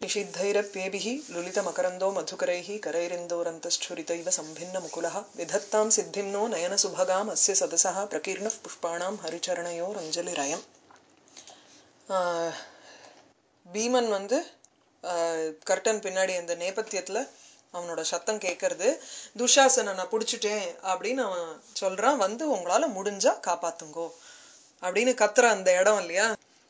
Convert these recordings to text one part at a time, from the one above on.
निषिद्धैरप्येभिः लुलितमकरन्दो मधुकरैः करैरिन्दोरन्तश्छुरितैव सम्भिन्नमुकुलः विधत्तां सिद्धिं नो नयनसुभगाम् अस्य सदसः प्रकीर्णः पुष्पाणां हरिचरणयोरञ्जलिरयम् பீமன் வந்து கர்டன் பின்னாடி அந்த நேபத்தியத்துல அவனோட சத்தம் கேட்கறது துஷாசனை நான் பிடிச்சிட்டேன் அப்படின்னு அவன் சொல்றான் வந்து உங்களால முடிஞ்சா காப்பாத்துங்கோ அப்படின்னு கத்துற அந்த இடம் இல்லையா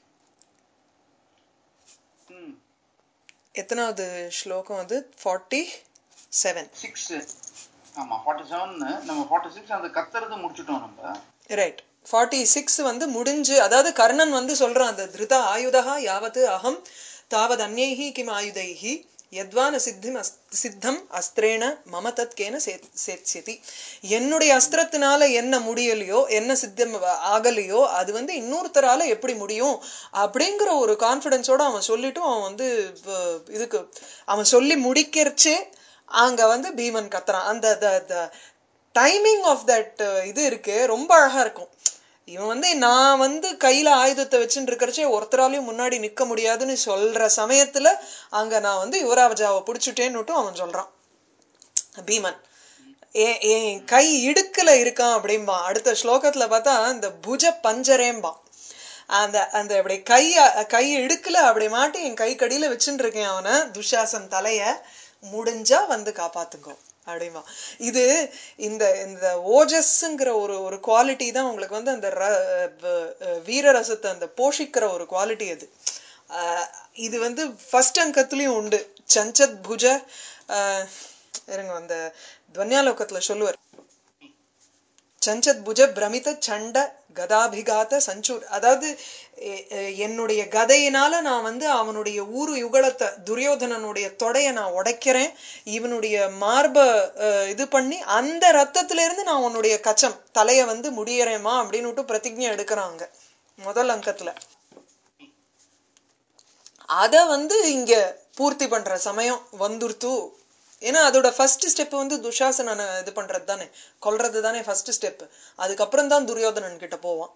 எத்தனாவது ஸ்லோகம் அது ஃபார்ட்டி செவன் சிக்ஸ் ஆமா ஃபார்ட்டி செவன் நம்ம ஃபார்ட்டி சிக்ஸ் அந்த கத்துறது முடிச்சுட்டோம் நம்ம ரைட் ஃபார்ட்டி சிக்ஸ் வந்து முடிஞ்சு அதாவது கர்ணன் வந்து சொல்றான் அந்த திருத ஆயுதா யாவத்து அகம் தாவத் அந்நைஹி கிம் ஆயுதைஹி யத்வான சித்திம் சித்தம் அஸ்திரேன மம தத் கேன சேத்யதி என்னுடைய அஸ்திரத்தினால என்ன முடியலையோ என்ன சித்தம் ஆகலையோ அது வந்து இன்னொருத்தரால எப்படி முடியும் அப்படிங்கிற ஒரு கான்பிடன்ஸோட அவன் சொல்லிட்டும் அவன் வந்து இதுக்கு அவன் சொல்லி முடிக்கிறச்சே அங்க வந்து பீமன் கத்துறான் அந்த டைமிங் ஆஃப் தட் இது இருக்கு ரொம்ப அழகா இருக்கும் இவன் வந்து நான் வந்து கையில ஆயுதத்தை வச்சுட்டு இருக்கிறச்சே ஒருத்தராலையும் முன்னாடி நிக்க முடியாதுன்னு சொல்ற சமயத்துல அங்க நான் வந்து யுவராஜாவை பிடிச்சிட்டேன்னுட்டும் அவன் சொல்றான் பீமன் என் கை இடுக்கல இருக்கான் அப்படிம்பா அடுத்த ஸ்லோகத்துல பார்த்தா இந்த புஜ பஞ்சரேம்பான் அந்த அந்த இப்படி கை கை இடுக்கல அப்படி மாட்டி என் கை கடியில வச்சுட்டு இருக்கேன் அவனை துஷாசன் தலைய முடிஞ்சா வந்து காப்பாத்துங்கோ அப்படிமா இது இந்த இந்த ஓஜஸ்ங்கிற ஒரு ஒரு குவாலிட்டி தான் உங்களுக்கு வந்து அந்த வீரரசத்தை அந்த போஷிக்கிற ஒரு குவாலிட்டி அது இது வந்து ஃபர்ஸ்ட் அங்கத்துலயும் உண்டு சஞ்சத் புஜ இருங்க அந்த துவன்யாலோகத்துல சொல்லுவார் சஞ்சத் புஜ பிரமித சண்ட கதாபிகாத சஞ்சூர் அதாவது என்னுடைய கதையினால நான் வந்து அவனுடைய ஊரு யுகலத்தை துரியோதனனுடைய தொடைய நான் உடைக்கிறேன் இவனுடைய மார்ப இது பண்ணி அந்த ரத்தத்துல இருந்து நான் உன்னுடைய கச்சம் தலைய வந்து முடியறேமா அப்படின்னு பிரதிஜை எடுக்கிறாங்க முதல் அங்கத்துல அத வந்து இங்க பூர்த்தி பண்ற சமயம் வந்துருத்து ஏன்னா அதோட ஃபர்ஸ்ட் ஸ்டெப் வந்து துஷாசன இது பண்றது தானே கொல்றது தானே ஃபர்ஸ்ட் ஸ்டெப் அதுக்கப்புறம் தான் துரியோதனன் கிட்ட போவான்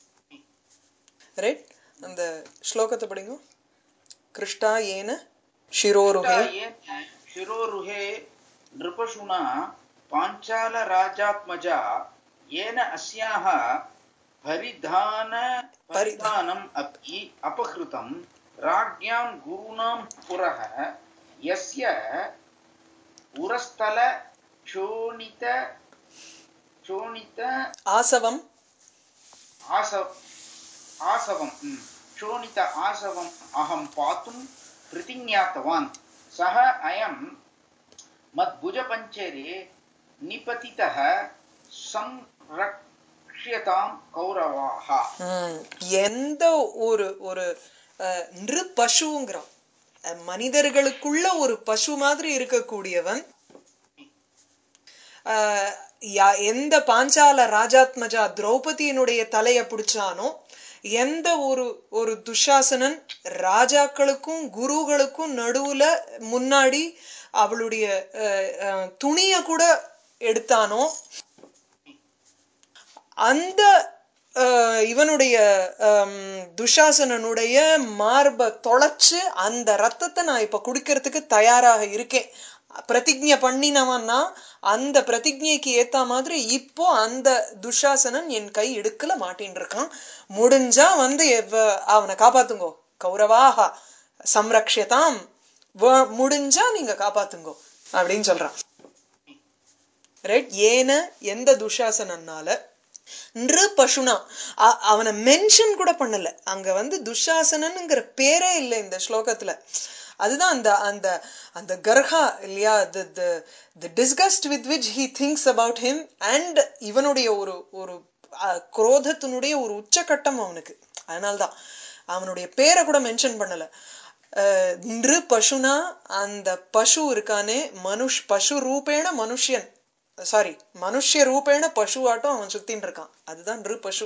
ரைட் அந்த ஸ்லோகத்தை படிங்க கிருஷ்டா ஏன ஷிரோருஹே ஷிரோருஹே நிருபசுனா பாஞ்சால ராஜாத்மஜா ஏன அஸ்யாஹ பரிதான பரிதானம் அப்பி அபஹிருதம் ராஜ்யாம் குருணாம் புரஹ யஸ்ய உரஸ்தல சோனித சோனித ஆசவம் ஆசவ ஆசவம் சோனித ஆசவம் அகம் பாத்தும் பிரதிஞாத்தவான் சக அயம் மத்புஜபஞ்சரே நிபதிதः சம்ரக்ஷ்யதாம் கௌரவாக எந்த ஒரு ஒரு நிரு பசுங்கிறான் மனிதர்களுக்குள்ள ஒரு பசு மாதிரி இருக்கக்கூடியவன் எந்த பாஞ்சால ராஜாத்மஜா திரௌபதியினுடைய தலைய பிடிச்சானோ எந்த ஒரு ஒரு துஷாசனன் ராஜாக்களுக்கும் குருகளுக்கும் நடுவுல முன்னாடி அவளுடைய துணிய கூட எடுத்தானோ அந்த இவனுடைய துஷாசனனுடைய மார்ப தொலைச்சு அந்த ரத்தத்தை நான் இப்ப குடிக்கிறதுக்கு தயாராக இருக்கேன் பிரதிஜை பண்ணினவன்னா அந்த பிரதிஜைக்கு ஏத்த மாதிரி இப்போ அந்த துஷாசனன் என் கை இடுக்கல மாட்டின் இருக்கான் முடிஞ்சா வந்து அவனை காப்பாத்துங்கோ கௌரவாக சம்ரக்ஷதாம் முடிஞ்சா நீங்க காப்பாத்துங்கோ அப்படின்னு சொல்றான் ரைட் ஏன எந்த துஷாசனனால நிரு பசுனா அவனை மென்ஷன் கூட பண்ணல அங்க வந்து துஷாசனன்ங்கிற பேரே இல்லை இந்த ஸ்லோகத்துல அதுதான் அந்த அந்த அந்த கர்ஹா இல்லையா the discussed with which he thinks about him and இவனுடைய ஒரு ஒரு குரோதத்தினுடைய ஒரு உச்சகட்டம் அவனுக்கு அதனால்தான் அவனுடைய பேரை கூட மென்ஷன் பண்ணல நிரு பசுனா அந்த பசு இருக்கானே மனுஷ் பசு ரூபேண மனுஷியன் சாரி மனுஷ ரூபேண பசு ஆட்டம் அவன் சுத்தின்னு இருக்கான் அதுதான் நிரு பசு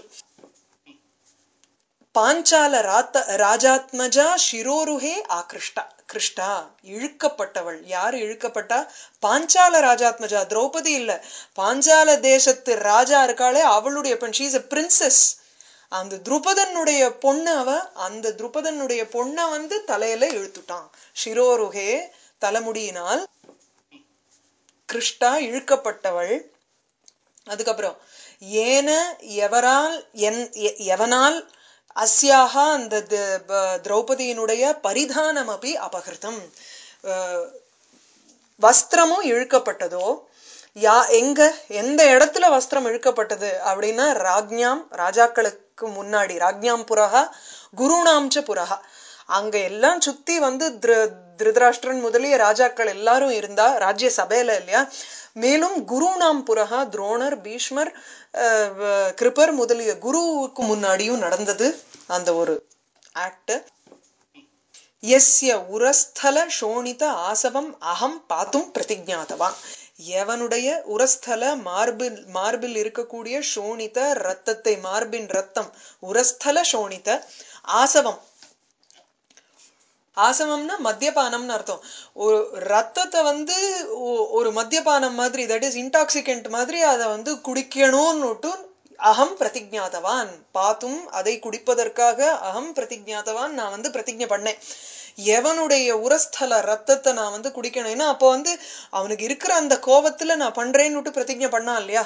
பாஞ்சால ராத்த ராஜாத்மஜா ஷிரோருஹே ஆகிருஷ்டா கிருஷ்டா இழுக்கப்பட்டவள் யாரு இழுக்கப்பட்டா பாஞ்சால ராஜாத்மஜா திரௌபதி இல்ல பாஞ்சால தேசத்து ராஜா இருக்காளே அவளுடைய பெண் ஷீஸ் அ பிரின்சஸ் அந்த துருபதனுடைய பொண்ணு அவ அந்த துருபதனுடைய பொண்ணை வந்து தலையில இழுத்துட்டான் சிரோருகே தலைமுடியினால் கிருஷ்டா இழுக்கப்பட்டவள் அதுக்கப்புறம் ஏன எவரால் என் எ- எவனால் அஸ்யாக அந்த த- ப- திரௌபதியினுடைய பரிதானம் அப்படி அபகிருதம் அஹ், வஸ்திரமும் இழுக்கப்பட்டதோ யா எங்க எந்த இடத்துல வஸ்திரம் இழுக்கப்பட்டது அப்படின்னா ராஜ்ஞாம் ராஜாக்களுக்கு முன்னாடி ராஜ்ஞாம் புரகா குருணாம்ச புரகா அங்க எல்லாம் சுத்தி வந்து திரு- திருதராஷ்டிரன் முதலிய ராஜாக்கள் எல்லாரும் இருந்தா ராஜ்ய சபையில இல்லையா மேலும் குருணாம் புரகா துரோணர் பீஷ்மர் அஹ், வ- கிருபர் முதலிய குருவுக்கு முன்னாடியும் நடந்தது அந்த ஒரு ஆக்ட் எஸ்ய உரஸ்தல சோணித ஆசவம் அகம் பாத்தும் பிரதிஜாதவான் எவனுடைய உரஸ்தல மார்பில் மார்பில் இருக்கக்கூடிய சோணித ரத்தத்தை மார்பின் ரத்தம் உரஸ்தல சோணித ஆசவம் ஆசவம்னா மத்தியபானம்னு அர்த்தம் ஒரு ரத்தத்தை வந்து ஒ- ஒரு மத்தியபானம் மாதிரி தட் இஸ் இன்டாக்சிகண்ட் மாதிரி அதை வந்து குடிக்கணும்னுட்டு அகம் பிரதிஜாதவான் பாத்தும் அதை குடிப்பதற்காக அகம் பிரதிஜாதவான் நான் வந்து பிரதிஜை பண்ணேன் எவனுடைய உரஸ்தல ரத்தத்தை நான் வந்து குடிக்கணும் ஏன்னா அப்போ வந்து அவனுக்கு இருக்கிற அந்த கோபத்துல நான் பண்றேன்னுட்டு பிரதிஜை பண்ணான் இல்லையா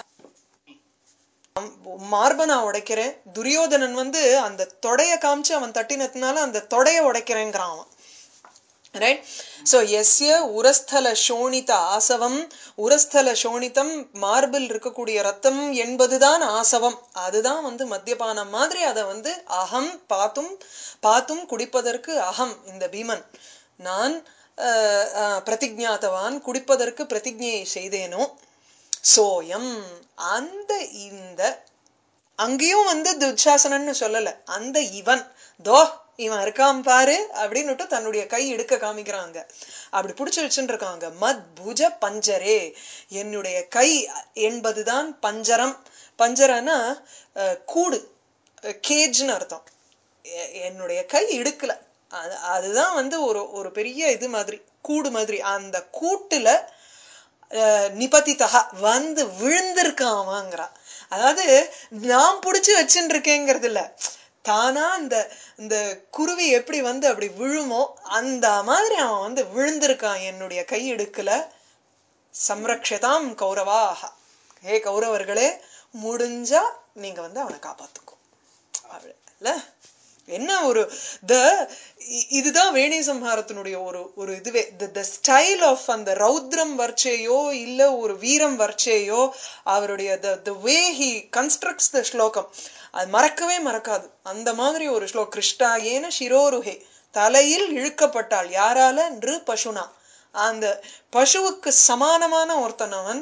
மார்பை நான் உடைக்கிறேன் துரியோதனன் வந்து அந்த தொடைய காமிச்சு அவன் தட்டினதுனால அந்த தொடைய உடைக்கிறேங்கிறான் அவன் ரைட் சோ எஸ்ய உரஸ்தல சோணித ஆசவம் உரஸ்தல சோணிதம் மார்பில் இருக்கக்கூடிய ரத்தம் என்பதுதான் ஆசவம் அதுதான் வந்து மத்தியபானம் மாதிரி அதை வந்து அகம் பாத்தும் பாத்தும் குடிப்பதற்கு அகம் இந்த பீமன் நான் அஹ், அஹ், பிரதிஜாதவான் குடிப்பதற்கு பிரதிஜையை செய்தேனோ சோயம் அந்த இந்த அங்கேயும் வந்து துச்சாசனன்னு சொல்லல அந்த இவன் தோ இவன் இருக்கான் பாரு அப்படின்னுட்டு தன்னுடைய கை எடுக்க காமிக்கிறாங்க அப்படி புடிச்சு வச்சுட்டு இருக்காங்க மத் புஜ பஞ்சரே என்னுடைய கை என்பதுதான் பஞ்சரம் பஞ்சரனா அஹ், கூடு கேஜ்னு அர்த்தம் எ- என்னுடைய கை இடுக்கல அது- அதுதான் வந்து ஒரு ஒரு பெரிய இது மாதிரி கூடு மாதிரி அந்த கூட்டுல அஹ், நிபதிதா வந்து விழுந்திருக்கான் அவங்கிறா அதாவது நான் புடிச்சு வச்சுட்டு இருக்கேங்கிறது இல்ல தானா இந்த இந்த குருவி எப்படி வந்து அப்படி விழுமோ அந்த மாதிரி அவன் வந்து விழுந்திருக்கான் என்னுடைய கை இடுக்கல சம்ரக்ஷதாம் கௌரவாக ஹே கௌரவர்களே முடிஞ்சா நீங்க வந்து அவனை காப்பாத்துக்கோ அவ்வளவு இல்ல என்ன ஒரு த இதுதான் வேணி சம்ஹாரத்தினுடைய ஒரு ஒரு இதுவே த ஸ்டைல் ஆஃப் அந்த ரௌத்ரம் வர்ச்சையோ இல்ல ஒரு வீரம் வர்ச்சையோ அவருடைய த த வே ஹி கன்ஸ்ட்ரக்ட்ஸ் த ஸ்லோகம் அது மறக்கவே மறக்காது அந்த மாதிரி ஒரு ஸ்லோகம் கிருஷ்டாயேன சிரோருஹே தலையில் இழுக்கப்பட்டாள் யாரால நிரு பசுனா அந்த பசுவுக்கு சமானமான ஒருத்தன் அவன்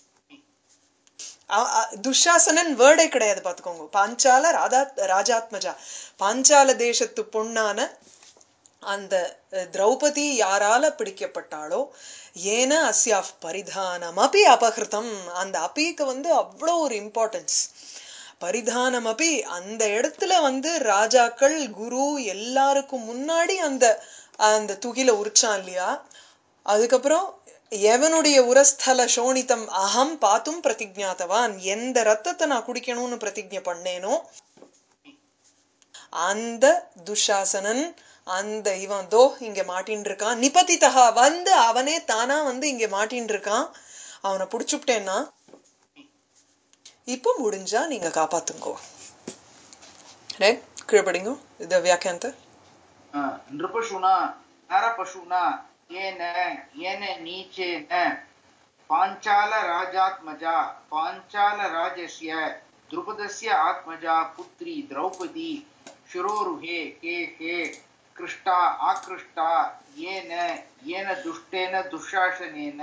அ- அ- துஷாசனன் வேர்டே கிடையாது பாத்துக்கோங்க பாஞ்சால ராதா ராஜாத்மஜா பாஞ்சால தேசத்து பொண்ணான அந்த அஹ், திரௌபதி யாரால பிடிக்கப்பட்டாளோ ஏன அஸ்யாஃப் பரிதானம் அபி அபகிருதம் அந்த அபிக்கு வந்து அவ்வளோ ஒரு இம்பார்ட்டன்ஸ் பரிதானம் அபி அந்த இடத்துல வந்து ராஜாக்கள் குரு எல்லாருக்கும் முன்னாடி அந்த அந்த துகில உரிச்சான் இல்லையா அதுக்கப்புறம் எவனுடைய உரஸ்தல சோணிதம் அகம் பாத்தும் பிரதிஜாதவான் எந்த ரத்தத்தை நான் குடிக்கணும்னு பிரதிஜை பண்ணேனோ அந்த துஷாசனன் அந்த இவன் தோ இங்க மாட்டின்னு இருக்கான் நிபதிதகா வந்து அவனே தானா வந்து இங்க மாட்டின்னு இருக்கான் அவனை புடிச்சுட்டேன்னா இப்போ முடிஞ்சா நீங்க காப்பாத்துங்கோ ரைட் கீழ்படிங்க இது வியாக்கியாந்த नृपशुना नरपशुना येन येन नीचेन पाञ्चालराजात्मजा पाञ्चालराजस्य द्रुपदस्य आत्मजा पुत्री द्रौपदी शिरोरुहे हे हे कृष्टा आकृष्टा येन येन दुष्टेन दुःशासनेन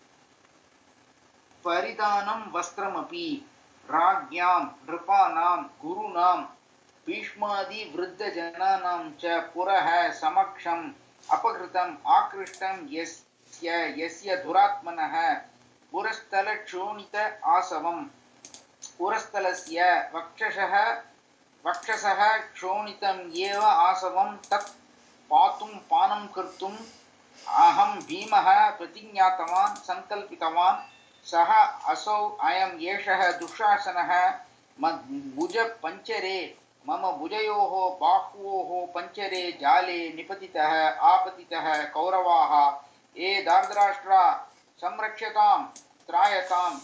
परिधानं वस्त्रमपि राज्ञां नृपाणां गुरूणां भीष्मादिवृद्धजनानां च पुरः समक्षम् अपहृतम् आकृष्टं यस्य यस्य दुरात्मनः पुरस्थलक्षोणित आसवम् पुरस्थलस्य वक्षसः वक्षसः क्षोणितम् एव आसवं तत् पातुं पानं कर्तुम् अहं भीमः प्रतिज्ञातवान् सङ्कल्पितवान् सः असौ अयम् एषः दुःशासनः मद्भुजपञ्चरे मम भुजयोः बाह्वोः पञ्चरे जाले निपतितः आपतितः कौरवाः ये दार्धराष्ट्रा संरक्ष्यतां त्रायताम्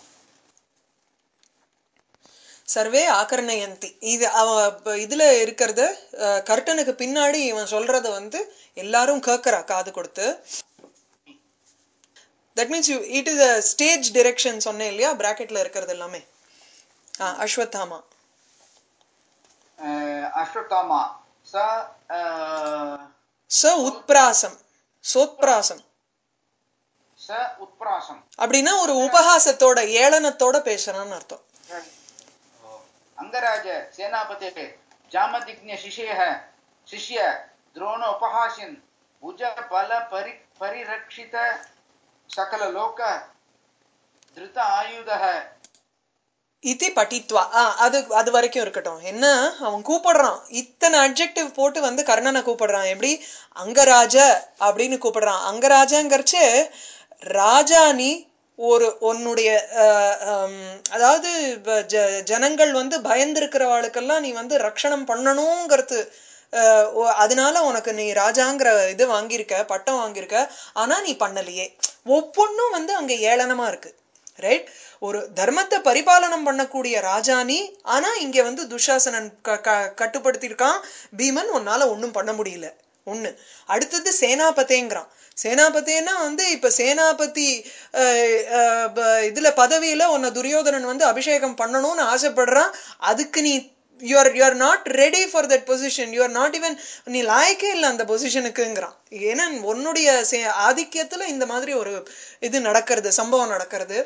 சர்வே ஆகர்ணயந்தி இது அவ இப்ப இதுல இருக்கிறது கர்டனுக்கு பின்னாடி இவன் சொல்றத வந்து எல்லாரும் கேட்கறா காது கொடுத்து that means you it is a stage direction சொன்னேன் இல்லையா பிராக்கெட்ல இருக்கிறது எல்லாமே ஆ, அஸ்வத்தாமா अ, अश्वत्थामा स अ, ச உத்பிராசம் சோத்பிராசம் स उत्प्रासम् அப்படின்னா ஒரு உபஹாசத்தோட ஏளனத்தோட பேசுறான்னு அர்த்தம் अङ्गराज सेनापते जामदिग्न्य शिशेः शिष्य द्रोण उपहास्यन् भुज बल परि परिरक्षित सकललोक धृत आयुधः இதி பட்டித்வா ஆ அது அது வரைக்கும் இருக்கட்டும் என்ன அவன் கூப்பிடுறான் இத்தனை அட்ஜெக்டிவ் போட்டு வந்து கர்ணனை கூப்பிடுறான் எப்படி அங்கராஜ அப்படின்னு கூப்பிடுறான் அங்கராஜங்கிறச்சு ராஜா நீ ஒரு உன்னுடைய அஹ், ஹம், அதாவது இப்ப ஜ- ஜனங்கள் வந்து பயந்திருக்கிறவாளுக்கெல்லாம் நீ வந்து ரக்ஷணம் பண்ணணுங்கிறது அஹ், ஓ- அதனால உனக்கு நீ ராஜாங்கிற இது வாங்கியிருக்க பட்டம் வாங்கியிருக்க ஆனா நீ பண்ணலையே ஒவ்வொன்றும் வந்து அங்க ஏளனமா இருக்கு ரைட் ஒரு தர்மத்தை பரிபாலனம் பண்ணக்கூடிய ராஜானி ஆனா இங்க வந்து துஷாசனன் க- க- கட்டுப்படுத்தியிருக்கான் பீமன் உன்னால ஒண்ணும் பண்ண முடியல ஒண்ணு அடுத்தது சேனாபதேங்கிறான் சேனாபதேன்னா வந்து இப்ப சேனாபதி அஹ், அஹ், ப- இதுல பதவியில உன்னை துரியோதனன் வந்து அபிஷேகம் பண்ணணும்னு ஆசைப்படுறான் அதுக்கு நீ you are you are not ready for that position you are not even நீ லாய்க்கே இல்லை அந்த பொசிஷனுக்குங்கிறான் ஏன்னா உன்னுடைய சே- ஆதிக்கியத்துல இந்த மாதிரி ஒரு இது நடக்கிறது சம்பவம் நடக்கிறது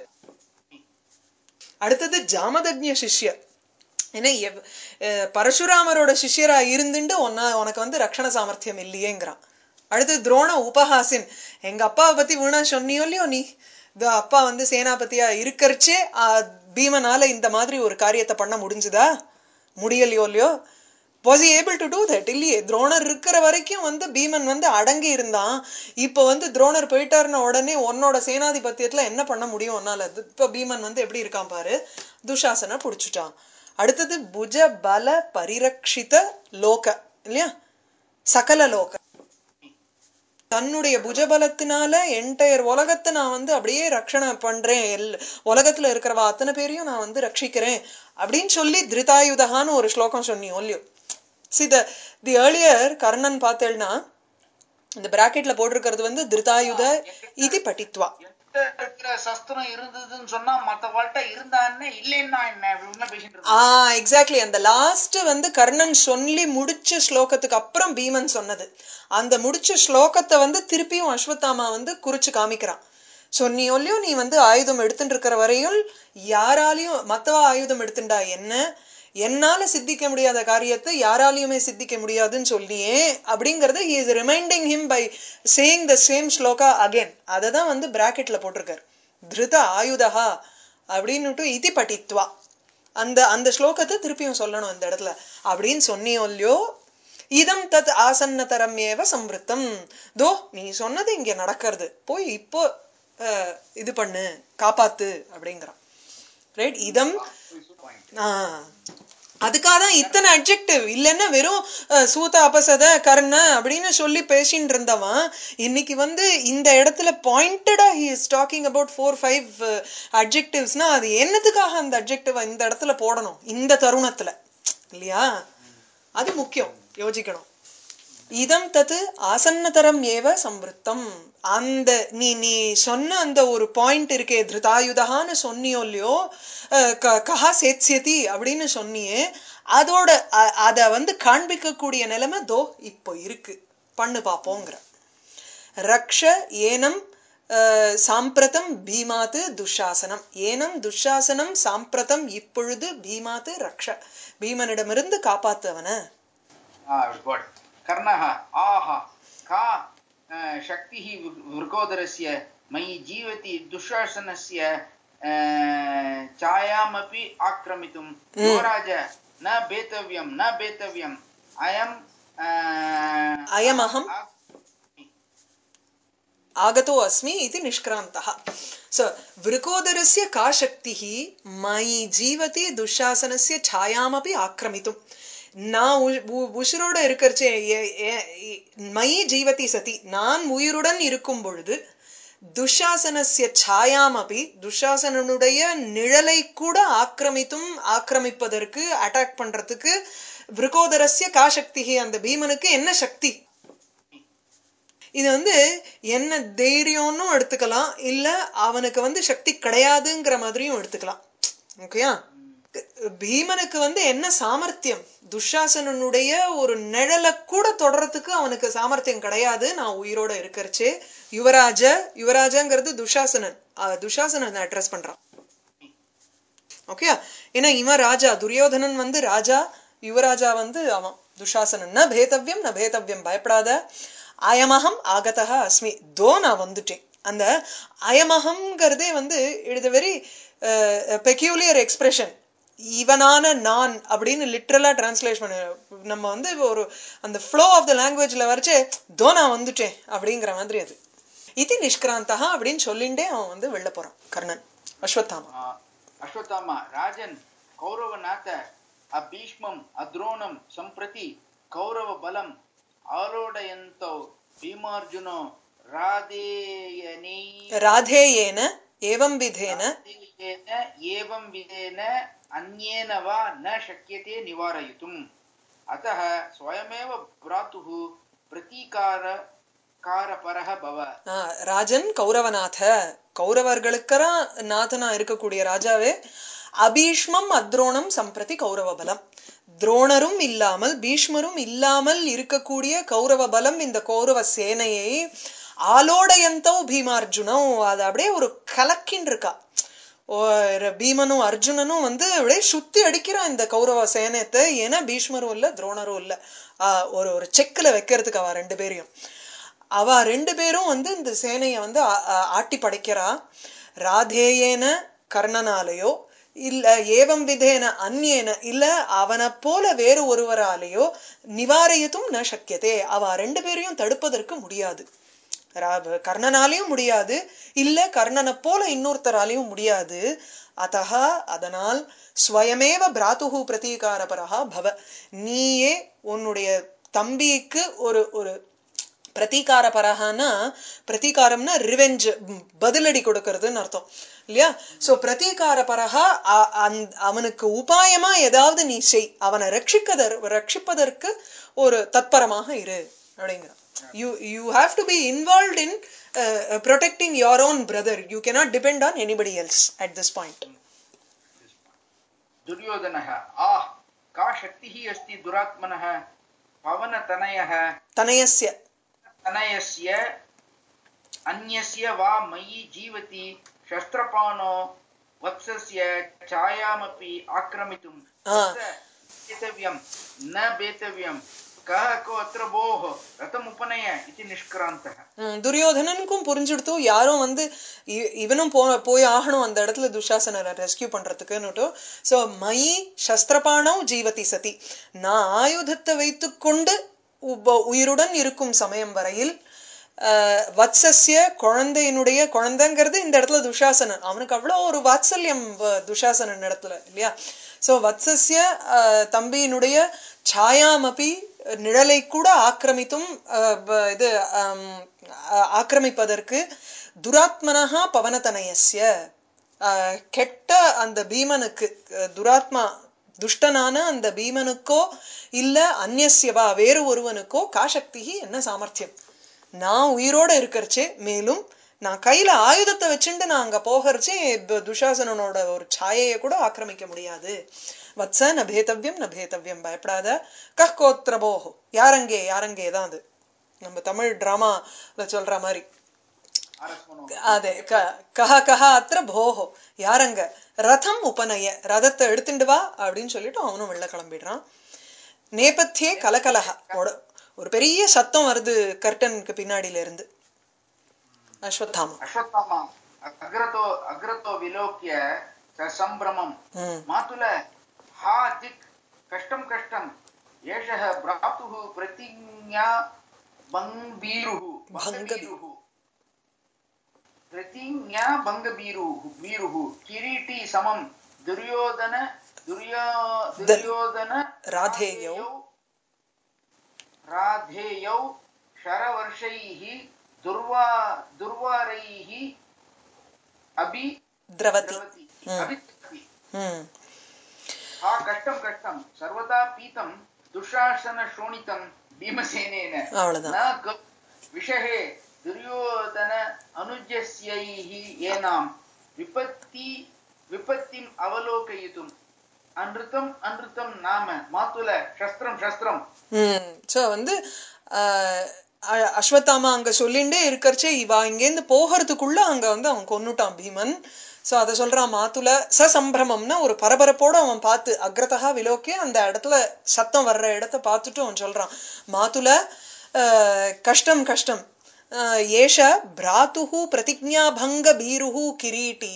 அடுத்தது ஜாமதக்ஞ சிஷ்யர் ஏன்னா எவ்- அஹ் பரசுராமரோட சிஷ்யரா இருந்துட்டு உன்ன உனக்கு வந்து ரக்ஷண சாமர்த்தியம் இல்லையேங்கிறான் அடுத்து துரோண உபஹாசின் எங்க அப்பாவை பத்தி வீணா சொன்னியோ இல்லையோ நீ இதோ அப்பா வந்து சேனாபதியா இருக்கறச்சே ஆஹ், பீமனால இந்த மாதிரி ஒரு காரியத்தை பண்ண முடிஞ்சுதா முடியலையோ இல்லையோ was able to do that இல்லையே துரோணர் இருக்கிற வரைக்கும் வந்து பீமன் வந்து அடங்கி இருந்தான் இப்போ வந்து துரோணர் போயிட்டாருன உடனே உன்னோட சேனாதிபத்தியத்துல என்ன பண்ண முடியும் உன்னால இது- இப்ப பீமன் வந்து எப்படி இருக்கான் பாரு துஷாசனை புடிச்சுட்டான் அடுத்தது புஜ பல பரிரக்ஷித லோக இல்லையா சகல லோக தன்னுடைய புஜபலத்தினால என்டையர் உலகத்தை நான் வந்து அப்படியே ரக்ஷணை பண்றேன் எல் உலகத்துல இருக்கிறவா அத்தனை பேரையும் நான் வந்து ரட்சிக்கிறேன் அப்படின்னு சொல்லி திருதாயுதகான்னு ஒரு ஸ்லோகம் சொன்னியோ இல்லையோ see the the earlier Karnan பார்த்தேன்னா இந்த பிராக்கெட்ல போட்டிருக்கிறது வந்து திருதாயுத இது பட்டித்வா என்கிட்ட இருக்கிற சஸ்திரம் இருந்ததுன்னு சொன்னா மத்தவாள்கிட்ட இருந்தான்னு இல்லைன்னா என்ன இப்படி பேசிட்டு ஆ இருந்தான் எக்ஸாக்ட்லி அந்த லாஸ்ட் வந்து கர்ணன் சொல்லி முடிச்ச ஸ்லோகத்துக்கு அப்புறம் பீமன் சொன்னது அந்த முடிச்ச ஸ்லோகத்தை வந்து திருப்பியும் அஸ்வத்தாமா வந்து குறிச்சு காமிக்கிறான் சொன்னியோல்லையோ நீ வந்து ஆயுதம் எடுத்துட்டு இருக்கிற வரையும் யாராலையும் மத்தவா ஆயுதம் எடுத்துண்டா என்ன என்னால சித்திக்க முடியாத காரியத்தை யாராலையுமே சித்திக்க முடியாதுன்னு சொல்லியே அப்படிங்கறது he is reminding him by saying the same shloka again அதை தான் வந்து பிராக்கெட்ல போட்டிருக்காரு திருத ஆயுதஹா அப்படின்னுட்டு இதி பட்டித்வா அந்த அந்த ஸ்லோகத்தை திருப்பியும் சொல்லணும் இந்த இடத்துல அப்படின்னு சொன்னியோ இல்லையோ இதம் தத் ஆசன்னதரம் ஏவ சம்ருத்தம் தோ நீ சொன்னது இங்க நடக்கிறது போய் இப்போ அஹ், இது பண்ணு காப்பாத்து அப்படிங்கிறான் ரைட் இதம் ஆ அதுக்காக தான் இத்தனை அட்ஜெக்டிவ் இல்லைன்னா வெறும் அஹ், சூத அபசத கர்ண அப்படின்னு சொல்லி பேசின்னு இருந்தவன் இன்னைக்கு வந்து இந்த இடத்துல பாயிண்டடா he is talking about four five அட்ஜெக்டிவ்ஸ்னா அது என்னத்துக்காக அந்த அட்ஜெக்டிவ் இந்த இடத்துல போடணும் இந்த தருணத்துல இல்லையா அது முக்கியம் யோசிக்கணும் இதம் தத்து ஆசன்னதரம் ஏவ சம்ருத்தம் அந்த நீ நீ சொன்ன அந்த ஒரு பாயிண்ட் இருக்கே திருதாயுதகான்னு சொன்னியோ இல்லையோ அஹ் க- கஹா சேத்ஸ்யதி அப்படின்னு சொன்னியே அதோட அ- அத வந்து காண்பிக்கக்கூடிய நிலைமை தோ இப்போ இருக்கு பண்ணு பாப்போங்கிற ரக்ஷ ஏனம் அஹ், சாம்பிரதம் பீமாத்து துஷாசனம் ஏனம் துஷாசனம் சாம்பிரதம் இப்பொழுது பீமாத்து ரக்ஷ பீமனிடமிருந்து காப்பாத்தவன गुड् कर्णः आह का अ, शक्तिः वृ- वृकोदरस्य मयि जीवति दुःशासनस्य अ, छायामपि आक्रमितुं युवराज न बेतव्यं न बेतव्यम् अयम् अ, अयमहम् आगतो अस्मि इति निष्क्रान्तः सो वृकोदरस्य का शक्तिः मयि जीवति दुःशासनस्य छायामपि आक्रमितुम् நான் உ- உ- உசிரோட இருக்கறச்சே எ- எ- எ- மயி ஜீவதி சதி நான் உயிருடன் இருக்கும் பொழுது துஷாசனஸ்ய சாயாமபி துஷாசனனுடைய நிழலை கூட ஆக்கிரமித்தும் ஆக்கிரமிப்பதற்கு அட்டாக் பண்றதுக்கு விருகோதரஸ்ய கா சக்தி அந்த பீமனுக்கு என்ன சக்தி இது வந்து என்ன தைரியம்னு எடுத்துக்கலாம் இல்ல அவனுக்கு வந்து சக்தி கிடையாதுங்கிற மாதிரியும் எடுத்துக்கலாம் ஓகேயா பீமனுக்கு வந்து என்ன சாமர்த்தியம் துஷாசனனுடைய ஒரு நிழலை கூட தொடறதுக்கு அவனுக்கு சாமர்த்தியம் கிடையாது நான் உயிரோட இருக்கறச்சே யுவராஜ யுவராஜங்கிறது துஷாசனன் அஹ் துஷாசனன் அட்ரஸ் பண்றான் ஓகே ஏன்னா இவன் ராஜா துரியோதனன் வந்து ராஜா யுவராஜா வந்து அவன் துஷாசனன் ந பேதவ்யம் ந பேதவ்யம் பயப்படாத அயமகம் ஆகதா அஸ்மி தோ நான் வந்துட்டேன் அந்த அயமகம்ங்கிறதே வந்து இட் வெரி பெக்யூலியர் எக்ஸ்பிரஷன் இவனான நான் அப்படின்னு லிட்ரலா டிரான்ஸ்லேஷன் பண்ண நம்ம வந்து ஒரு அந்த ஃப்ளோ ஆஃப் த லாங்குவேஜ்ல வரைச்சே தோ நான் வந்துட்டேன் அப்படிங்கிற மாதிரி அது இது நிஷ்கிராந்தா அப்படின்னு சொல்லிண்டே அவன் வந்து வெளில போறான் கர்ணன் அஸ்வத்தாமா ಆ, ಅಶ್ವತ್ಥಾಮ ರಾಜನ್ ಕೌರವನಾಥ ಅಭೀಷ್ಮಂ ಅದ್ರೋಣಂ ಸಂಪ್ರತಿ ಕೌರವ ಬಲಂ ಆಲೋಡಯಂತೌ ಭೀಮಾರ್ಜುನೋ ರಾಧೇಯನೇ ராதேயேன ஏவம் விதேன ರಾಧೇಯೇನ ಏವಂ ವಿಧೇನ ಅನ್ಯೇನ ವಾ ನ ಶಕ್ಯತೆ ನಿವಾರಯಿತುಂ ಅತಃ ಸ್ವಯಮೇವ ಭ್ರಾತುಃ ಪ್ರತೀಕಾರ ಕಾರಪರಃ ಭವ ஆ, ராஜன் கௌரவநாத கௌரவர்களுக்கெல்லாம் நாதனா இருக்கக்கூடிய ராஜாவே அபீஷ்மம் அத்ரோணம் சம்பிரதி கௌரவ பலம் துரோணரும் இல்லாமல் பீஷ்மரும் இல்லாமல் இருக்கக்கூடிய கௌரவ பலம் இந்த கௌரவ சேனையை ஆலோடயந்தோ பீமார்ஜுனோ அது அப்படியே ஒரு கலக்கின் இருக்கா ஒரு பீமனும் அர்ஜுனனும் வந்து அப்படியே சுத்தி அடிக்கிறான் இந்த கௌரவ சேனத்தை ஏன்னா பீஷ்மரும் இல்ல துரோணரும் இல்ல ஆ, ஒரு ஒரு செக்குல வைக்கிறதுக்கு அவ ரெண்டு பேரையும் அவ ரெண்டு பேரும் வந்து இந்த சேனைய வந்து ஆ- ஆ- ஆட்டி படைக்கிறா ராதேயேன கர்ணனாலேயோ இல்ல ஏவம் விதேன அந்யேன இல்ல அவனை போல வேறு ஒருவராலேயோ நிவாரயத்தும் ந சக்கியதே அவ ரெண்டு பேரையும் தடுப்பதற்கு முடியாது ரா- கர்ணனாலையும் முடியாது இல்ல கர்ணனை போல இன்னொருத்தராலையும் முடியாது அத்தகா அதனால் ஸ்வயமேவ பிராத்துகு பிரதீகாரபரஹா பவ நீயே உன்னுடைய தம்பிக்கு ஒரு ஒரு பிரதீகார பரஹானா பிரதீகாரம்னா ரிவெஞ்ச் பதிலடி கொடுக்கறதுன்னு அர்த்தம் இல்லையா சோ பிரதீகார பரஹா அ- அந்த- அவனுக்கு உபாயமா ஏதாவது நீ செய் அவனை ரட்சிக்கதர் ரட்சிப்பதற்கு ஒரு தத்பரமாக இரு அப்படிங்கிறான் you you have to be involve in protecting your own brother you cannot depend on anybody else at this point दुर्योधनः आह का शक्तिः अस्ति दुरात्मनः पवनतनयः தனயஸ்ய तनयस्य अन्यस्य वा मयि जीवति शस्त्रपाणो वत्सस्य छायामपि आक्रमितुं आ। तस्य बेतव्यं न बेतव्यं कः को अत्र भोः रथमुपनय इति निष्क्रान्तः ம், துரியோதனனுக்கும் புரிஞ்சுடுத்து யாரும் வந்து இ- இவனும் போ போய் ஆகணும் அந்த இடத்துல துஷாசனரை ரெஸ்கியூ பண்றதுக்குன்னுட்டு சோ மயி சஸ்திரபாணம் ஜீவதி சதி நான் ஆயுதத்தை வைத்துக்கொண்டு உப- உயிருடன் இருக்கும் சமயம் வரையில் அஹ், வத்சஸ்ய குழந்தையினுடைய குழந்தைங்கிறது இந்த இடத்துல துஷாசனன் அவனுக்கு அவ்வளவு ஒரு வாத்சல்யம் வ- துஷாசனன் இடத்துல இல்லையா சோ வத்சஸ்ய அஹ், தம்பியினுடைய சாயாமபி நிழலை கூட ஆக்கிரமித்தும் அஹ், ப- இது ஆம், ஆ- ஆக்கிரமிப்பதற்கு துராத்மனஹா பவனதனயஸ்ய அஹ், கெட்ட அந்த பீமனுக்கு அஹ், துராத்மா துஷ்டனான அந்த பீமனுக்கோ இல்ல அந்நியவா வேறு ஒருவனுக்கோ காசக்தி என்ன சாமர்த்தியம் நான் உயிரோட இருக்கறச்சே மேலும் நான் கையில ஆயுதத்தை வச்சுட்டு நான் அங்க போகிறச்சே து- துஷாசனனோட ஒரு சாயையை கூட ஆக்கிரமிக்க முடியாது வத்ச ந பேதவ்யம் ந பேதவ்யம் பயப்படாத கஹ்கோத்ரபோஹோ யாரங்கே யாரங்கே தான் அது நம்ம தமிழ் டிராமால சொல்ற மாதிரி அரஸ்மனோ அதே க- கஹ கஹ அத்திர போஹோ யாரங்க ரதம் உபநய ரதத்தை எடுத்துட்டு வா அப்படின்னு சொல்லிட்டு அவனும் வெளில கிளம்பிடுறான் நேபத்தியே கலகலக ஒரு- ஒரு பெரிய சத்தம் வருது கர்டனுக்கு பின்னாடியில இருந்து அஸ்வத்தாமா अश्वत्थामा अग्रतो अग्रतो विलोक्य स सम्भ्रमम् ம் मातुल हा दिक् कष्टं कष्टम् एषः भ्रातुः प्रतिज्ञा भङ्गीरुः भङ्गवीरुः प्रतिज्ञा भङ्गवीरुः वीरुः किरीटी समं दुर्योधन दुर्यो द- दुर्योधन राधेयौ राधेयौ शरवर्षैः दुर्वा दुर्वारैः अभि திரவதி द्रवति ம். अभिद्रवति ம் हा कष्टं कष्टं सर्वदा पीतं दुःशासनशोणितं भीमसेनेन அவ்வளவுதான் न क- विषहे दुर्योधन अनुजस्यैः येनां विपत्ति विपत्तिम् अवलोकयितुम् अनृतम् अनृतं नाम मातुल शस्त्रं शस्त्रं ம் சோ வந்து ஆஹ், அ- அஸ்வத்தாமா அங்க சொல்லிண்டே இருக்கறச்சே இவா இங்கேருந்து போகிறதுக்குள்ள அங்க வந்து அவன் கொன்னுட்டான் பீமன் சோ அத சொல்றான் மாத்துல சசம்பிரமம்னா ஒரு பரபரப்போட அவன் பார்த்து அக்ரதா விலோக்கே அந்த இடத்துல சத்தம் வர்ற இடத்த பார்த்துட்டு அவன் சொல்றான் மாத்துல ஆஹ், கஷ்டம் கஷ்டம் ஆஹ், ஏஷ பிராத்துஹு பிரதிஜ்ஞாபங்க பீருஹு கிரீட்டி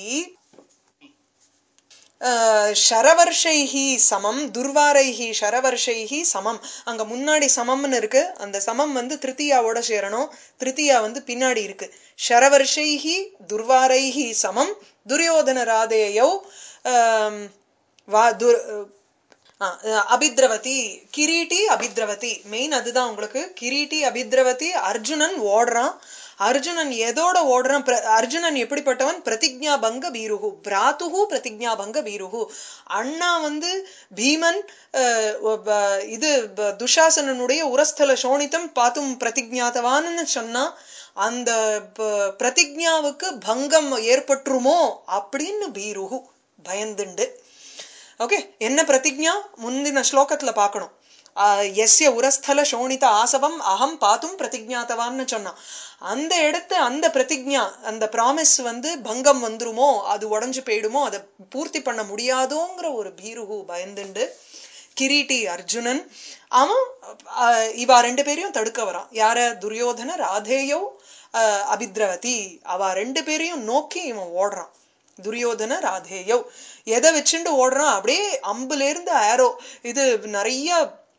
ஆஹ், ஷரவர்ஷைஹி சமம் துர்வாரைஹி ஷரவர்ஷைஹி சமம் அங்க முன்னாடி சமம்னு இருக்கு அந்த சமம் வந்து திருத்தியாவோட சேரணும் திருத்தியா வந்து பின்னாடி இருக்கு ஷரவர்ஷைஹி துர்வாரைஹி சமம் துரியோதன ராதேயோ ஆம், வா துர் ஆ, அபித்ரவதி கிரீட்டி அபித்ரவதி மெயின் அதுதான் உங்களுக்கு கிரீட்டி அபித்ரவதி அர்ஜுனன் ஓடுறான் அர்ஜுனன் எதோட ஓடுறான் பிர- அர்ஜுனன் எப்படிப்பட்டவன் பிரதிஜ்ஞா பங்க பீருகு பிராத்துகு பிரதிஜ்ஞா பங்க பீருகு அண்ணா வந்து பீமன் அஹ், ஒ- ப- இது ப- துஷாசனனுடைய உரஸ்தல சோணித்தம் பாத்தும் பிரதிஜ்ஞாதவான்னு சொன்னா அந்த ப- பிரதிஜ்ஞாவுக்கு பங்கம் ஏற்பட்டுருமோ அப்படின்னு பீருகு பயந்துண்டு ஓகே என்ன பிரதிஜ்ஞா முந்தின ஸ்லோகத்துல பார்க்கணும் ஆஹ் எஸ்ய உரஸ்தல சோணித ஆசவம் அகம் பாத்தும் பிரதிஜ்ஞாத்தவான்னு சொன்னான் அந்த இடத்து அந்த பிரதிஜ்ஞா அந்த ப்ராமிஸ் வந்து பங்கம் வந்துருமோ அது உடைஞ்சு போயிடுமோ அதை பூர்த்தி பண்ண முடியாதோங்கிற ஒரு பீருகு பயந்துண்டு கிரீட்டி அர்ஜுனன் அவன் ஆஹ் இவா ரெண்டு பேரையும் தடுக்க வரான் யார துரியோதன ராதேயோ ஆஹ் அபித்ரவதி அவ ரெண்டு பேரையும் நோக்கி இவன் ஓடுறான் துரியோதன ராதேயோ எதை வச்சுண்டு ஓடுறான் அப்படியே அம்புல இருந்து ஆரோ இது நிறைய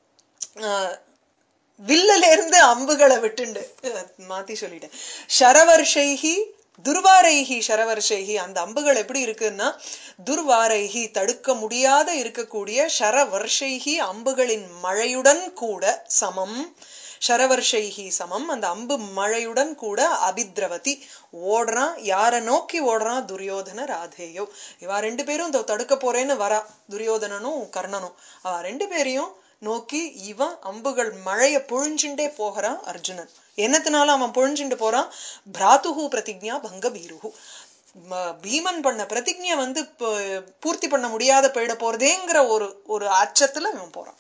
ஆஹ், வில்லுல இருந்து அம்புகளை விட்டுண்டு அஹ், மாத்தி சொல்லிட்டேன் ஷரவர்ஷைஹி துர்வாரைஹி ஷரவர்ஷைஹி அந்த அம்புகள் எப்படி இருக்குன்னா துர்வாரைஹி தடுக்க முடியாத இருக்கக்கூடிய ஷரவர்ஷைஹி அம்புகளின் மழையுடன் கூட சமம் ஷரவர்ஷைஹி சமம் அந்த அம்பு மழையுடன் கூட அபித்ரவதி ஓடுறான் யார நோக்கி ஓடுறான் துரியோதன ராதேயோ இவா ரெண்டு பேரும் இதோ தடுக்க போறேன்னு வரா துரியோதனனும் கர்ணனும் அவ ரெண்டு பேரையும் நோக்கி இவன் அம்புகள் மழைய பொழிஞ்சுண்டே போகிறான் அர்ஜுனன் என்னத்தினால அவன் பொழிஞ்சுண்டு போறான் பிராத்துஹு பிரதிஜ்ஞா பங்க பீருஹு ம- பீமன் பண்ண பிரதிஜ்ஞை வந்து ப- பூர்த்தி பண்ண முடியாத போயிட போறதேங்கிற ஒரு ஒரு அச்சத்துல இவன் போறான்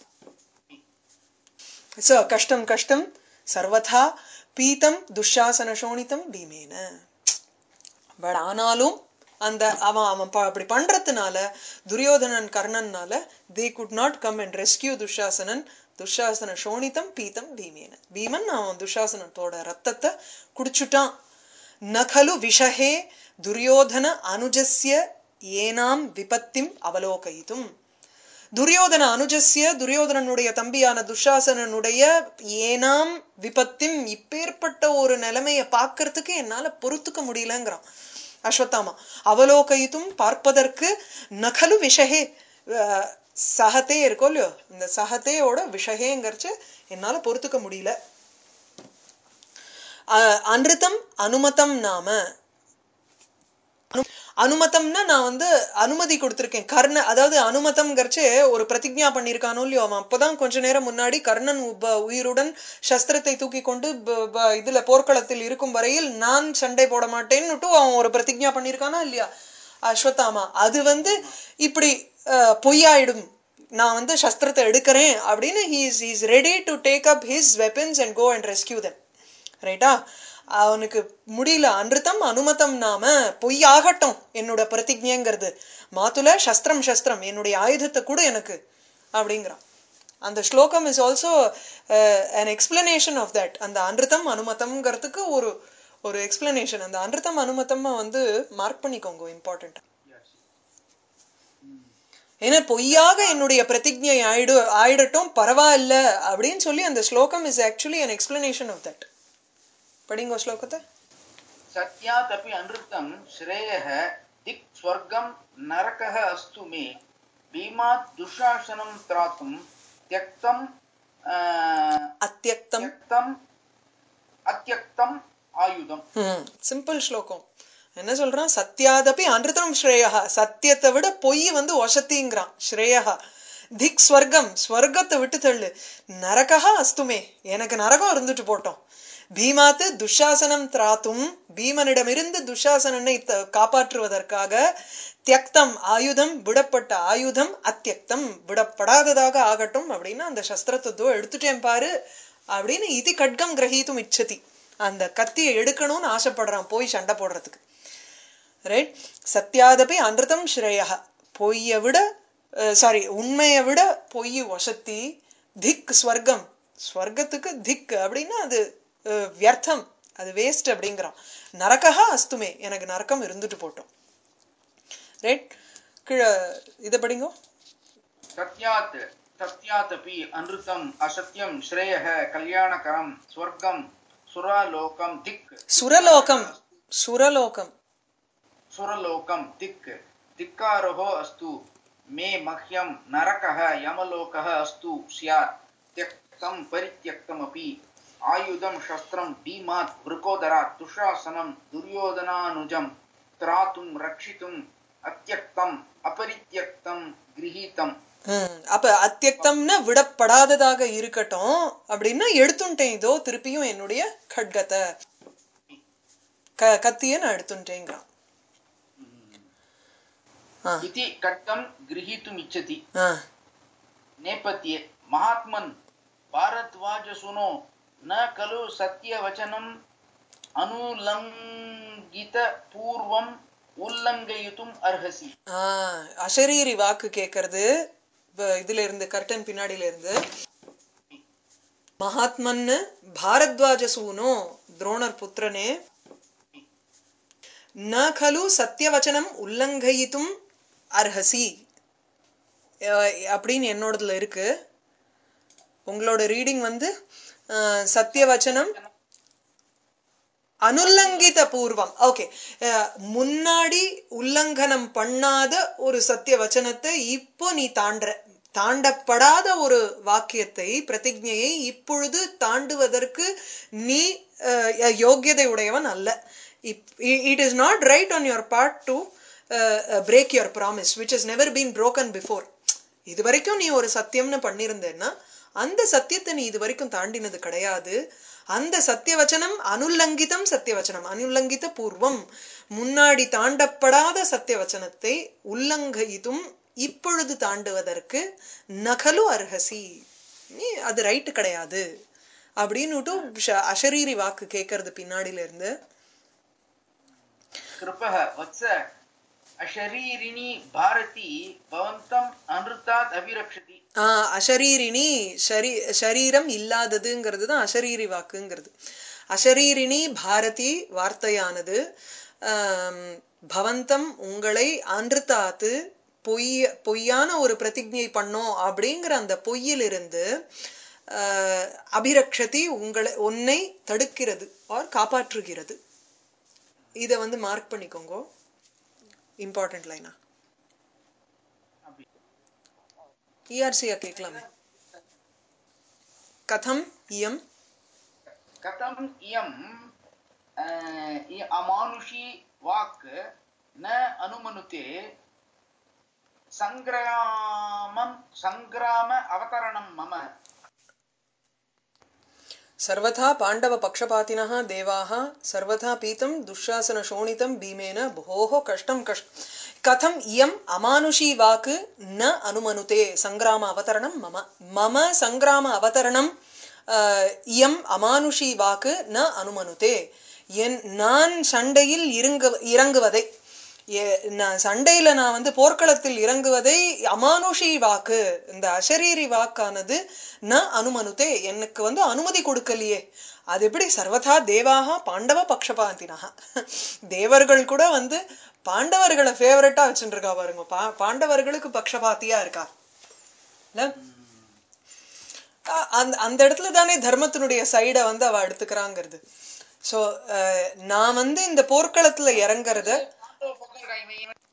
ச கஷ்டம் கஷ்டம் சர்வதா பீதம் துஷாசன சோணிதம் பீமேன பட் ஆனாலும் அந்த அவன் அவன் ப- அப்படி பண்றதுனால துரியோதனன் கர்ணன்னால தே could not come and rescue Dushasanan துஷாசன சோணிதம் பீதம் பீமேன Bheeman அவன் துஷாசனத்தோட ரத்தத்தை குடிச்சுட்டான் நகலு விஷஹே துரியோதன அனுஜஸ்ய ஏனாம் விபத்திம் அவலோகயித்தும் துரியோதன அனுஜஸ்ய துரியோதனனுடைய தம்பியான துஷாசனனுடைய ஏனாம் விபத்தின் இப்பேற்பட்ட ஒரு நிலைமைய பார்க்கறதுக்கு என்னால பொறுத்துக்க முடியலங்கிறான் அஸ்வத்தாமா அவலோகயித்தும் பார்ப்பதற்கு நகலு விஷகே அஹ், சகத்தே இருக்கோ இல்லையோ இந்த சகத்தையோட விஷகேங்கிறச்சு என்னால பொறுத்துக்க முடியல அஹ், அன்ருத்தம் அனுமதம் நாம அனு- அனுமதம்னா நான் வந்து அனுமதி கொடுத்திருக்கேன் கர்ண அதாவது அனுமதம்ங்கிறச்சு ஒரு பிரதிஜ்ஞா பண்ணியிருக்கானோ இல்லையோ அவன் அப்பதான் கொஞ்ச நேரம் முன்னாடி கர்ணன் உப- உயிருடன் சஸ்திரத்தை தூக்கி கொண்டு ப- ப- இதுல போர்க்களத்தில் இருக்கும் வரையில் நான் சண்டை போட மாட்டேன்னுட்டு அவன் ஒரு பிரதிஜ்ஞா பண்ணியிருக்கானா இல்லையா அஸ்வத்தாமா அது வந்து இப்படி அஹ், பொய்யாயிடும் நான் வந்து சஸ்திரத்தை எடுக்கிறேன் அப்படின்னு he's is ready to take up his weapons and go and rescue them ரைட்டா அவனுக்கு முடியல அன்றுத்தம் அனுமதம் நாம பொய்யாகட்டும் என்னோட பிரதிஜைங்கிறது மாத்துல சஸ்திரம் சஸ்திரம் என்னுடைய ஆயுதத்தை கூட எனக்கு அப்படிங்கிறான் அந்த ஸ்லோகம் is also an explanation of that அந்த அன்றுத்தம் அனுமதம்ங்கிறதுக்கு ஒரு ஒரு எக்ஸ்பிளனேஷன் அந்த அன்றுத்தம் அனுமதம் வந்து மார்க் பண்ணிக்கோங்க இம்பார்ட்டன்ட் ஏன்னா பொய்யாக என்னுடைய பிரதிஜை ஆயிடு ஆயிடட்டும் பரவாயில்ல அப்படின்னு சொல்லி அந்த ஸ்லோகம் is actually an explanation of that படிங்கோ ஸ்லோகத்தை सत्यादपि अनृतं श्रेयः दिक् स्वर्गं नरकः अस्तु मे भीमात् दुःशासनं त्रातुं त्यक्तं अ, அத்தியக்தம் त्यक्तम् अत्यक्तम् आयुधम् சிம்பிள் ஸ்லோகம் என்ன சொல்றான் சத்யாதபி அனிருத்தம் ஸ்ரேயா சத்தியத்தை விட பொய் வந்து ஒசத்திங்கிறான் ஸ்ரேயா திக் ஸ்வர்க்கம் ஸ்வர்க்கத்தை விட்டு தள்ளு நரகா அஸ்துமே எனக்கு நரகம் இருந்துட்டு போட்டோம் பீமாத்து துஷாசனம் திராத்தும் பீமனிடமிருந்து துஷாசனனை த- காப்பாற்றுவதற்காக தியக்தம் ஆயுதம் விடப்பட்ட ஆயுதம் அத்தியக்தம் விடப்படாததாக ஆகட்டும் அப்படின்னு அந்த சஸ்திரத்தை எடுத்துட்டேன் பாரு அப்படின்னு இது கட்கம் கிரகீத்தும் இச்சதி அந்த கத்தியை எடுக்கணும்னு ஆசைப்படுறான் போய் சண்டை போடுறதுக்கு ரைட் சத்யாதபி அனிருத்தம் ஸ்ரேயா பொய்யை விட சாரி உண்மையை விட பொய் வசத்தி திக் ஸ்வர்க்கம் ஸ்வர்க்கத்துக்கு திக் அப்படின்னா அது அஹ், வியர்த்தம் அது வேஸ்ட் அப்படிங்கிறான் நரகா அஸ்துமே எனக்கு நரக்கம் இருந்துட்டு போட்டோம் ரைட் கீழே இதை படிங்கோ सत्यात् सत्यादपि अनृतम् असत्यं श्रेयः कल्याणकरं स्वर्गं सुरालोकं दिक् சுரலோகம் சுரலோகம் सुरलोकं दिक् धिक्कारोः अस्तु मे मह्यं नरकः यमलोकः अस्तु स्यात् त्यक्तं परित्यक्तमपि आयुधं शस्त्रं भीमात् वृकोदरात् दुःशासनं दुर्योधनानुजं त्रातुं रक्षितुम् अत्यक्तम् अपरित्यक्तं गृहीतम् ம், அப்ப அத்தியக்தம்னா விடப்படாததாக இருக்கட்டும் அப்படின்னா எடுத்துட்டேன் இதோ திருப்பியும் என்னுடைய கட்கத்தை க கத்திய நான் எடுத்துட்டேங்கிறான் ஆ, इति कट्टं गृहीतुमिच्छति ஆ, नेपथ्ये महात्मन् भारद्वाजसुनो न खलु सत्यवचनम् अनुलङ्घितपूर्वम् उल्लङ्घयितुम् अर्हसि ஆ, அசரீரி வாக்கு கேட்கறது இப்ப இதுல இருந்து கர்டன் பின்னாடில இருந்து மகாத்மன்னு பாரத்வாஜ சூனோ துரோணர் புத்திரனே ந கலு சத்தியவச்சனம் உல்லங்கயித்தும் அர்ஹசி அஹ் அப்படின்னு என்னோடதுல இருக்கு உங்களோட ரீடிங் வந்து அஹ், சத்தியவச்சனம் அனுல்லங்கித பூர்வம் ஓகே முன்னாடி உல்லங்கனம் பண்ணாத ஒரு சத்திய வச்சனத்தை இப்போ நீ தாண்டுற தாண்டப்படாத ஒரு வாக்கியத்தை பிரதிஜையை இப்பொழுது தாண்டுவதற்கு நீ அஹ், யோக்கியதை உடையவன் அல்ல it is not right on your part to break your promise which is never been broken before இது வரைக்கும் நீ ஒரு சத்தியம்னு பண்ணியிருந்தேன்னா அந்த சத்தியத்தை நீ இது வரைக்கும் தாண்டினது கிடையாது அந்த சத்தியவச்சனம் அனுல்லங்கிதம் சத்தியவச்சனம் அனுல்லங்கித பூர்வம் முன்னாடி தாண்டப்படாத சத்தியவச்சனத்தை உல்லங்கயித்தும் இப்பொழுது தாண்டுவதற்கு நகலு அர்ஹசி நீ அது ரைட்டு கிடையாது அப்படின்னுட்டு ஷ- அஷரீரி வாக்கு கேட்கறது பின்னாடில இருந்து कृपः वत्स अशरीरिणी भारती भवन्तम् अनृतात् अभिरक्षति ஆஹ் அஷரீரிணி ஷரீ ஷரீரம் இல்லாததுங்கிறது தான் அஷரீரி வாக்குங்கிறது அஷரீரிணி பாரதி வார்த்தையானது ஆம், பவந்தம் உங்களை அன்றுதாத்து பொய் பொய்யான ஒரு பிரதிஜை பண்ணோம் அப்படிங்கிற அந்த பொய்யிலிருந்து ஆஹ், அபிரக்ஷதி உங்களை உன்னை தடுக்கிறது ஆர் காப்பாற்றுகிறது இத வந்து மார்க் பண்ணிக்கோங்க இம்பார்ட்டன்ட் லைனா இஆர்சியா கேட்கலாமே கதம் இயம் कथम् इयम् अ, इ- अमानुषी वाक् न अनुमनुते सङ्ग्रामं सङ्ग्राम अवतरणं मम सर्वथा पाण्डव पक्षपातिनः देवाः सर्वथा पीतं दुःशासन शोणितं भीमेन भोः कष्टं कष्ट कथम् इयम् अमानुषी वाक् न अनुमनुते सङ्ग्राम अवतरणं मम मम सङ्ग्राम अवतरणं அஹ், இயம் அமானுஷி வாக்கு ந அனுமனுதே என் நான் சண்டையில் இறங்கு இறங்குவதை எ- நான் சண்டையில நான் வந்து போர்க்களத்தில் இறங்குவதை அமானுஷி வாக்கு இந்த அசரீரி வாக்கானது ந அனுமனுதே எனக்கு வந்து அனுமதி கொடுக்கலையே அது எப்படி சர்வதா தேவாக பாண்டவ பக்ஷபாந்தினக தேவர்கள் கூட வந்து பாண்டவர்களை ஃபேவரட்டா வச்சுட்டு இருக்கா பாருங்க பா- பாண்டவர்களுக்கு பக்ஷபாத்தியா இருக்கா இல்ல அ- அந்த அந்த இடத்துல தானே தர்மத்தினுடைய சைட வந்து அவ எடுத்துக்கிறாங்கிறது சோ நான் வந்து இந்த போர்க்களத்துல இறங்குறத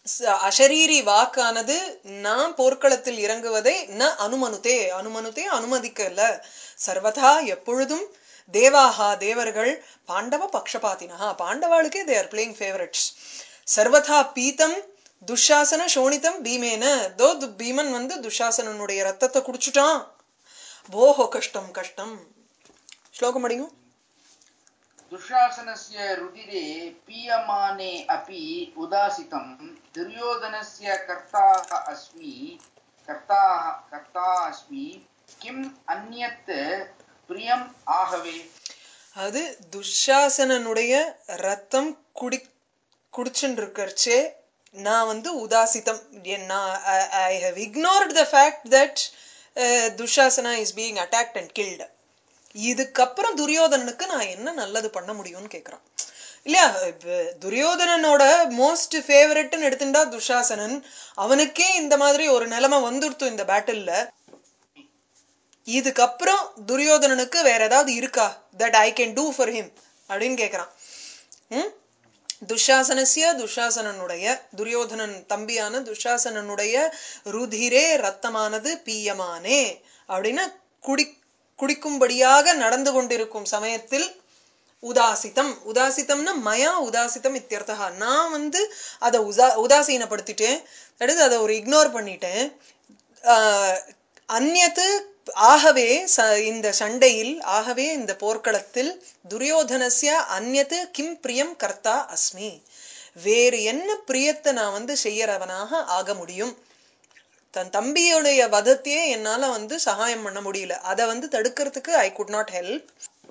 ச- அசரீரி வாக்கானது நான் போர்க்களத்தில் இறங்குவதை ந அனுமனுதே அனுமனுதே அனுமதிக்கல சர்வதா எப்பொழுதும் தேவாகா தேவர்கள் பாண்டவ பக்ஷபாத்தினா பாண்டவாளுக்கே தே ஆர் பிளேயிங் ஃபேவரட்ஸ் சர்வதா பீதம் துஷாசன சோணிதம் பீமேன தோ து- பீமன் வந்து துஷாசனனுடைய ரத்தத்தை குடிச்சுட்டான் போஹோ கஷ்டம் கஷ்டம் ஸ்லோகம் படிங்க दुःशासनस्य रुधिरे पीयमाने अपि उदासितं दुर्योधनस्य कर्ता अस्मि कर्ता कर्ता अस्मि किम् अन्यत् प्रियम् आहवे அது துஷாசனனுடைய ரத்தம் குடி குடிச்சுட்டு இருக்கறச்சே நான் வந்து உதாசித்தம் என் நான் I have ignored the fact that Dushasana is being attacked and killed இதுக்கப்புறம் துரியோதனனுக்கு நான் என்ன நல்லது பண்ண முடியும்னு கேக்குறான் இல்லையா இப்ப துரியோதனனோட மோஸ்ட் ஃபேவரட்னு எடுத்துட்டா துஷாசனன் அவனுக்கே இந்த மாதிரி ஒரு நிலைமை வந்துடுத்து இந்த பேட்டில்ல இதுக்கப்புறம் துரியோதனனுக்கு வேற ஏதாவது இருக்கா that I can do for him அப்படின்னு கேக்குறான் ம்? துஷாசனசிய துஷாசனனுடைய துரியோதனன் தம்பியான துஷாசனனுடைய ருதிரே ரத்தமானது பீயமானே அப்படின்னு குடி குடிக்கும்படியாக நடந்து கொண்டிருக்கும் சமயத்தில் உதாசித்தம் உதாசித்தம்னா மயா உதாசித்தம் இத்தியர்த்தகா நான் வந்து அதை உதா உதாசீனப்படுத்திட்டேன் அடுத்து அதை ஒரு இக்னோர் பண்ணிட்டேன் ஆஹ், அந்நத்து ஆகவே ச- இந்த சண்டையில் ஆகவே இந்த போர்க்களத்தில் துரியோதனஸ்ய அந்நத்து கிம் பிரியம் கர்த்தா அஸ்மி வேறு என்ன பிரியத்தை நான் வந்து செய்யறவனாக ஆக முடியும் தன் தம்பியுடைய வதத்தையே என்னால வந்து சகாயம் பண்ண முடியல அதை வந்து தடுக்கிறதுக்கு ஐ குட் நாட் ஹெல்ப்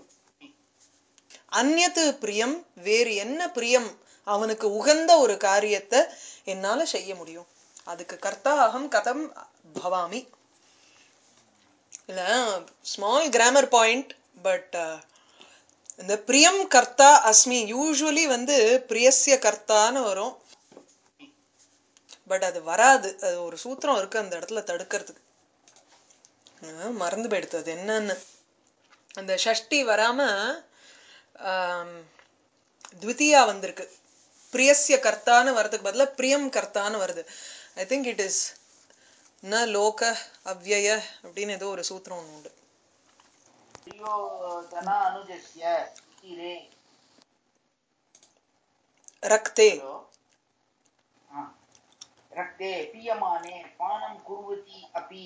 அந்நத்து பிரியம் வேறு என்ன பிரியம் அவனுக்கு உகந்த ஒரு காரியத்தை என்னால செய்ய முடியும் அதுக்கு கர்த்தா அகம் கதம் பவாமி இல்ல ஸ்மால் கிராமர் பாயிண்ட் பட் இந்த பிரியம் கர்த்தா அஸ்மி யூஸ்வலி வந்து பிரியஸ்ய கர்த்தான்னு வரும் பட் அது வராது அது ஒரு சூத்திரம் இருக்கு அந்த இடத்துல தடுக்கிறதுக்கு ஆஹ் மறந்து போயிடுது அது என்னன்னு அந்த ஷஷ்டி வராம ஆம், த்விதியா வந்திருக்கு பிரியஸ்ய கர்த்தான்னு வர்றதுக்கு பதிலா பிரியம் கர்த்தான்னு வருது ஐ திங்க் இட் இஸ் ந லோக அவ்யய அப்படின்னு ஏதோ ஒரு சூத்திரம் ஒண்ணு உண்டு दुर्योधनानुजस्य रुचिरे ரக்தே हेलो हा। रक्ते पीयमाने पानं कुर्वती अपि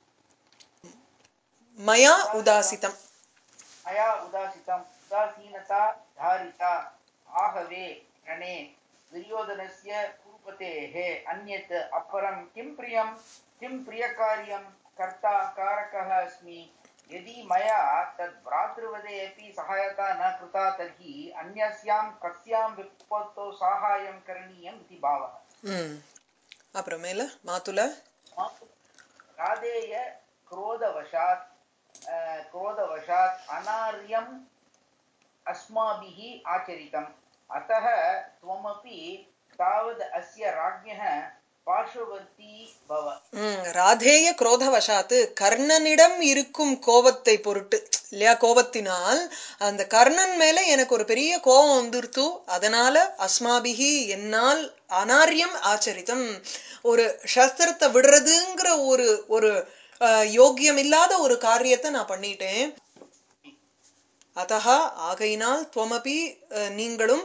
மயா உதாசிதம் मया उदासितम् उदासीनता धारिता आहवे रणे दुर्योधनस्य कुरुपतेः अन्यत् अपरं किं प्रियं किं प्रियकार्यं कर्ता कारकः अस्मि यदि मया तद् भ्रातृवधे अपि सहायता न कृता तर्हि अन्यस्यां कस्यां विपत्तौ साहाय्यं करणीयम् इति भावः ம் அப்புறம் மேல மாத்துல राधेय क्रोधवशात् अ, क्रोधवशात् अनार्यम् अस्माभिः आचरितम् अतः त्वमपि तावद् अस्य राज्ञः पार्श्ववर्ती भव ம் ராதேய குரோதவசாத்து கர்ணனிடம் இருக்கும் கோபத்தை பொருட்டு இல்லையா கோபத்தினால் அந்த கர்ணன் மேல எனக்கு ஒரு பெரிய கோபம் வந்துருத்து அதனால அஸ்மாபிகி என்னால் அனாரியம் ஆச்சரித்தம் ஒரு சஸ்திரத்தை விடுறதுங்கிற ஒரு ஒரு அஹ், யோக்கியம் இல்லாத ஒரு காரியத்தை நான் பண்ணிட்டேன் அத்தகா ஆகையினால் துவமபி அஹ், நீங்களும்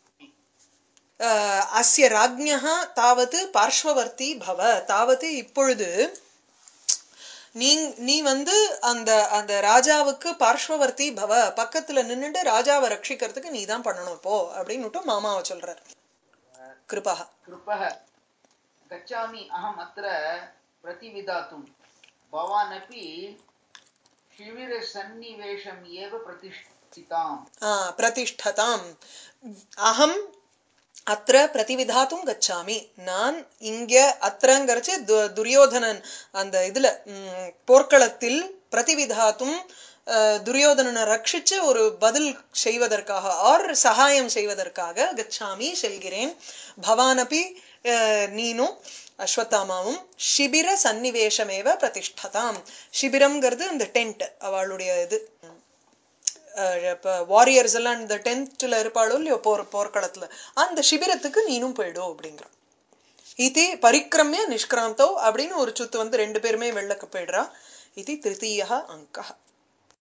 அஹ், அஸ்ய ராஜ்ஞா தாவது பார்ஷ்வவர்த்தி பவ தாவது இப்பொழுது நீ நீ வந்து அந்த அந்த ராஜாவுக்கு பார்ஷ்வவர்த்தி பவ பக்கத்துல நின்னுட்டு ராஜாவை ரட்சிக்கிறதுக்கு நீ தான் பண்ணணும் இப்போ அப்படின்னுட்டு மாமாவை சொல்றார் கிருபா कृपः गच्छामि अहम् अत्र प्रतिविधातुं भवानपि शिबिरसन्निवेशम् एव प्रतिष्ठिताम् ஆ, பிரதிஷ்டதாம் அகம் அத்திர பிரதிவிதாத்தும் கச்சாமி நான் இங்க அத்திரங்கிறச்சு து- துரியோதனன் அந்த இதுல ம், போர்க்களத்தில் பிரதிவிதாத்தும் அஹ், துரியோதனனை ரட்சிச்சு ஒரு பதில் செய்வதற்காக ஆர் சகாயம் செய்வதற்காக கச்சாமி செல்கிறேன் பவானபி அஹ், நீனும் அஸ்வத்தாமாவும் சிபிர சந்நிவேஷமேவ பிரதிஷ்டதாம் சிபிரம்ங்கிறது இந்த டென்ட் அவளுடைய இது அஹ் இப்ப வாரியர்ஸ் எல்லாம் இந்த டென்த்ல இருப்பாளோ இல்லையோ போர் போர்க்களத்துல அந்த சிபிரத்துக்கு நீனும் போயிடும் அப்படிங்கிறான் இது பரிக்கிரமிய நிஷ்கிராந்தோ அப்படின்னு ஒரு சுத்து வந்து ரெண்டு பேருமே வெள்ளக்க போயிடுறா இது திருத்தீய அங்கः